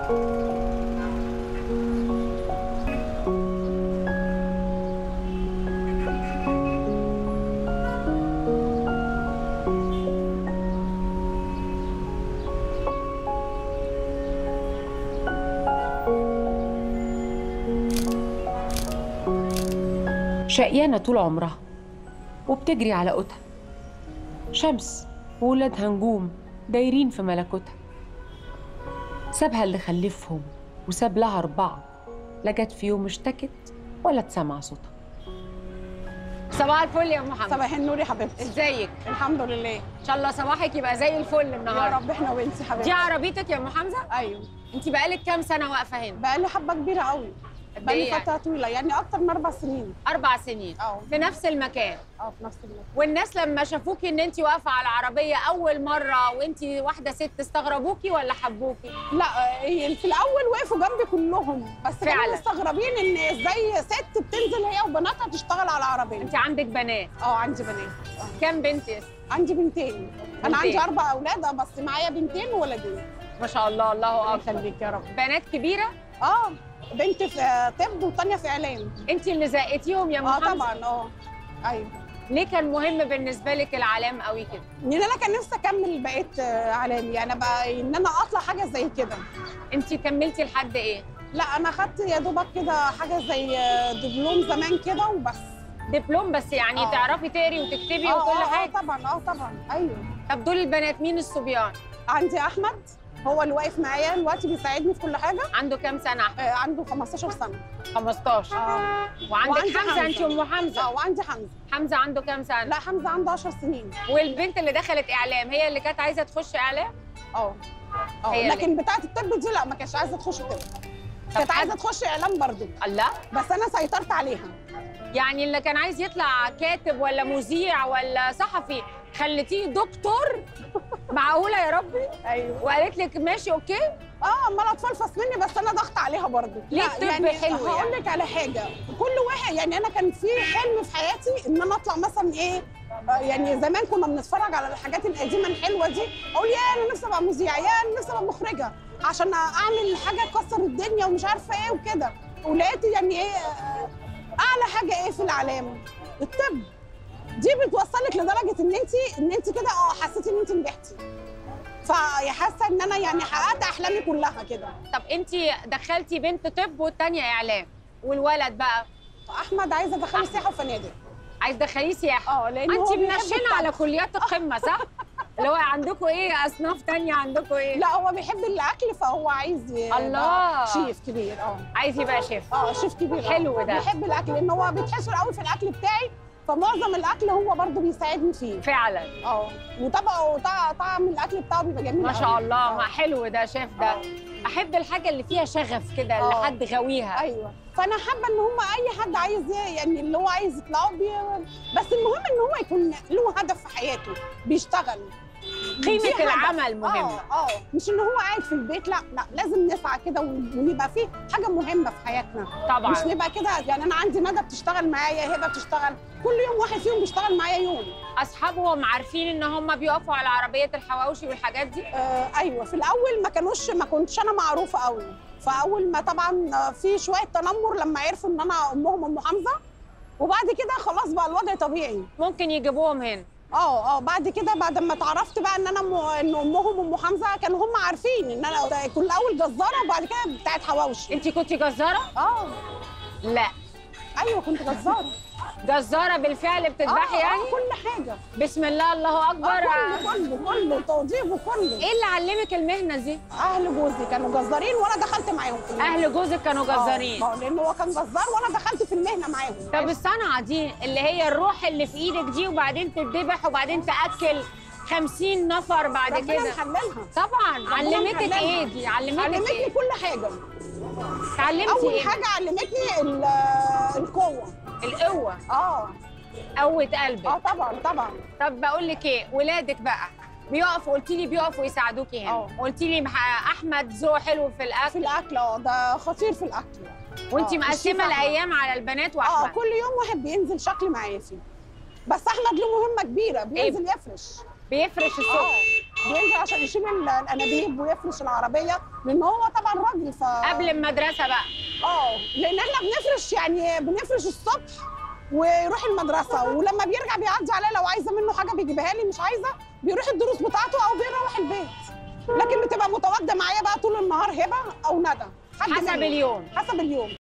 شقيانة طول عمرها وبتجري على قوتها شمس وولادها نجوم دايرين في ملكوتها سابها اللي خلفهم وساب لها أربعة لا جت في يوم اشتكت ولا اتسمع صوتها صباح الفل يا ام محمد صباح النور يا حبيبتي ازيك الحمد لله ان شاء الله صباحك يبقى زي الفل يا النهارده رب احنا وانت دي حبيبتي عربيتك يا ام حمزه ايوه انت بقالك كام سنه واقفه هنا بقى لي حبه كبيره قوي قد بقى إيه لي يعني؟ فتره طويله يعني اكتر من اربع سنين اربع سنين اه في نفس المكان اه في نفس المكان والناس لما شافوكي ان انت واقفه على العربيه اول مره وانت واحده ست استغربوكي ولا حبوكي لا آه، هي في الاول وقفوا جنبي كلهم بس فعلا. كانوا مستغربين ان ازاي ست بتنزل هي وبناتها تشتغل على العربيه انت عندك بنات اه عندي بنات آه. كام بنت يا ست؟ عندي بنتين انا بنتين. عندي اربع اولاد اه بس معايا بنتين وولدين ما شاء الله الله الله اكبر يخليك يا رب بنات كبيره اه بنت في آه، طب وثانيه في اعلام انت اللي زقتيهم يا ام اه حمزه طبعا اه ايوه ليه كان مهم بالنسبه لك العلام قوي كده ان انا كان نفسي اكمل بقيت آه، علامي يعني بقى ان انا اطلع حاجه زي كده انت كملتي لحد ايه لا انا خدت يا دوبك كده حاجه زي آه، دبلوم زمان كده وبس دبلوم بس يعني آه. تعرفي تقري وتكتبي آه، وكل آه، حاجه اه طبعا اه طبعا ايوه طب دول البنات مين الصبيان عندي احمد هو اللي واقف معايا دلوقتي بيساعدني في كل حاجه عنده كام سنه احمد آه، عنده 15 سنه 15 اه وعندك وعندي حمزه انت حمزة. ام حمزه اه وعندي حمزه حمزه عنده كام سنه لا حمزه عنده 10 سنين والبنت اللي دخلت اعلام هي اللي كانت عايزه تخش اعلام اه اه هي اللي- لكن بتاعه الطب دي لا ما كانتش عايزه تخش طب كانت حد- عايزه تخش اعلام برضو الله بس انا سيطرت عليها يعني اللي كان عايز يطلع كاتب ولا مذيع ولا صحفي خليتيه دكتور معقوله يا ربي ايوه وقالت لك ماشي اوكي اه عماله اتفلفص مني بس انا ضغط عليها برضو ليه لا، الطب يعني حلو هقول يعني؟ لك على حاجه كل واحد يعني انا كان في حلم في حياتي ان انا اطلع مثلا ايه آه، يعني زمان كنا بنتفرج على الحاجات القديمه الحلوه دي اقول يا انا نفسي ابقى مذيعه يا انا نفسي ابقى مخرجه عشان اعمل حاجه تكسر الدنيا ومش عارفه ايه وكده ولقيت يعني ايه آه، اعلى حاجه ايه في الاعلام الطب دي بتوصلك لدرجه ان انت ان انت كده اه حسيتي ان انت نجحتي فحاسه ان انا يعني حققت احلامي كلها كده طب انت دخلتي بنت طب والتانيه اعلام والولد بقى احمد عايز ادخله سياحه وفنادق عايز تدخليه سياحه اه لان انت هو بيحب منشنه على الطبخ. كليات القمه صح اللي هو عندكم ايه اصناف تانية عندكم ايه لا هو بيحب الاكل فهو عايز يبقى الله. شيف كبير اه عايز يبقى شيف اه شيف كبير آه. حلو ده. بيحب الاكل لان هو بيتحشر قوي في الاكل بتاعي فمعظم الاكل هو برضو بيساعدني فيه فعلا اه وطبعا وطع- طعم الاكل بتاعه بيبقى جميل ما قوي. شاء الله آه. ما حلو ده شيف ده آه. احب الحاجه اللي فيها شغف كده اللي آه. حد غاويها ايوه فانا حابه ان هم اي حد عايز ي- يعني اللي هو عايز يطلعوا بي... بس المهم ان هو يكون له هدف في حياته بيشتغل دي قيمه هدف. العمل مهمه اه اه مش ان هو قاعد في البيت لا لا لازم نسعى كده ون- ونبقى فيه حاجه مهمه في حياتنا طبعا مش نبقى كده يعني انا عندي ندى بتشتغل معايا هبه بتشتغل كل يوم واحد فيهم بيشتغل معايا يوم اصحابهم عارفين ان هم بيقفوا على عربيه الحواوشي والحاجات دي آه ايوه في الاول ما كانوش ما كنتش انا معروفه قوي فاول ما طبعا آه، في شويه تنمر لما عرفوا ان انا امهم ام حمزه وبعد كده خلاص بقى الوضع طبيعي ممكن يجيبوهم هنا اه اه بعد كده بعد ما اتعرفت بقى ان انا م... ان امهم ام حمزه كانوا هم عارفين ان انا كنت الاول جزاره وبعد كده بتاعت حواوشي انت كنت جزاره اه لا ايوه كنت جزاره جزاره بالفعل بتذبحي آه، يعني آه كل حاجه بسم الله الله اكبر آه كله كله كله توظيف وكله ايه اللي علمك المهنه دي اهل جوزي كانوا جزارين وانا دخلت معاهم في المهنة. اهل جوزك كانوا جزارين اه آه، لان هو كان جزار وانا دخلت في المهنه معاهم طب الصنعه دي اللي هي الروح اللي في ايدك دي وبعدين تتذبح وبعدين تاكل 50 نفر بعد ربنا كده محللها طبعا علمتك محللها. ايه دي علمتك علمتني ايه كل حاجه اتعلمتي اول ايه حاجه علمتني ال- القوه القوه اه قوه قلبك اه طبعا طبعا طب بقول لك ايه ولادك بقى بيقفوا قلتي لي بيقفوا يساعدوكي هنا اه. قلتي لي مح- احمد ذوق حلو في في الاكل الاكل اه ده خطير في الاكل وانت اه، الشيف مقسمه أحمد. الايام على البنات اه واحمد كل يوم واحد بينزل شكل معايا فيه بس احمد له مهمه كبيره بينزل يفرش بيفرش اه الصبح بينزل عشان يشيل ال- الانابيب ويفرش العربيه لان هو طبعا راجل ف قبل المدرسه بقى اه لان احنا بنفرش يعني بنفرش الصبح ويروح المدرسه ولما بيرجع بيعدي عليا لو عايزه منه حاجه بيجيبها لي مش عايزه بيروح الدروس بتاعته او بيروح البيت لكن بتبقى متواجده معايا بقى طول النهار هبه او ندى حد حسب منهم. اليوم حسب اليوم